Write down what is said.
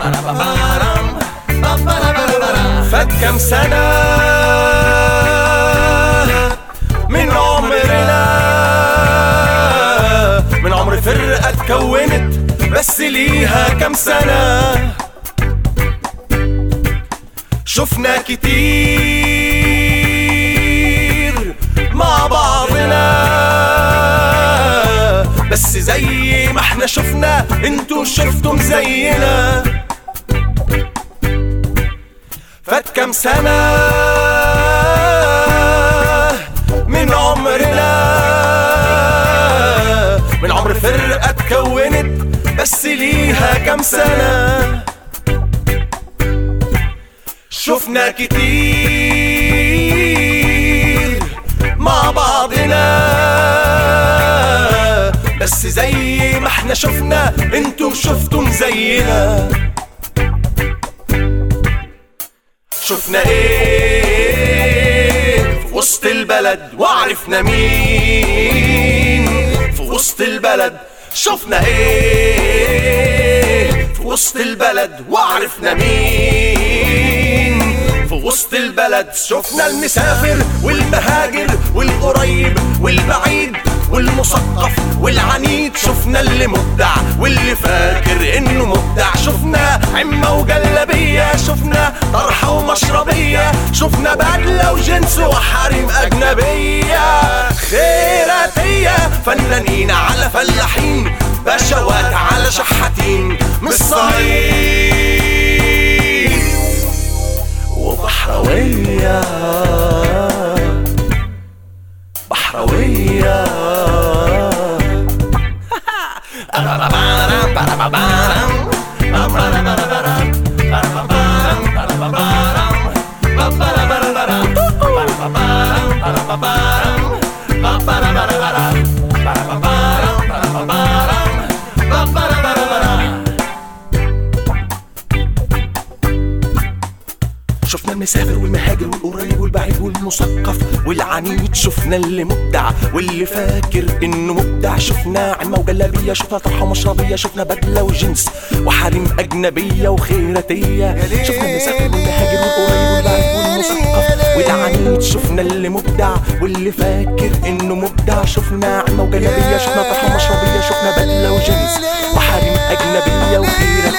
فات كام سنة من عمرنا من عمر فرقة اتكونت بس ليها كام سنة شفنا كتير مع بعضنا بس زي ما احنا شفنا انتوا شفتم زينا فات كام سنة من عمرنا من عمر فرقة اتكونت بس ليها كام سنة شفنا كتير مع بعضنا بس زي ما احنا شفنا انتوا شفتم زينا شفنا ايه في وسط البلد وعرفنا مين في وسط البلد شفنا ايه في وسط البلد وعرفنا مين في وسط البلد شفنا المسافر والمهاجر والقريب والبعيد والمثقف والعنيد شفنا اللي مبدع واللي فاكر انه مبدع شفنا عمة وجلبية شفنا طرحة ومشربية شفنا بدلة وجنس وحريم أجنبية خيراتية فنانين على فلاحين بشوات على شحاتين مش صعيد وبحروية بحروية شفنا المسافر والمهاجر والقريب والبعيد والمثقف والعنيد شفنا اللي مبدع واللي فاكر انه مبدع شفنا عمة وجلابية شفنا طرحة ومشربية شفنا بدلة وجنس وحريم أجنبية وخيراتية شفنا المسافر والمهاجر والقريب والبعيد والمثقف والعنيد شفنا اللي مبدع واللي فاكر انه مبدع شفنا عمة وجلابية شفنا طرحة ومشربية شفنا بدلة وجنس وحريم أجنبية وخيراتية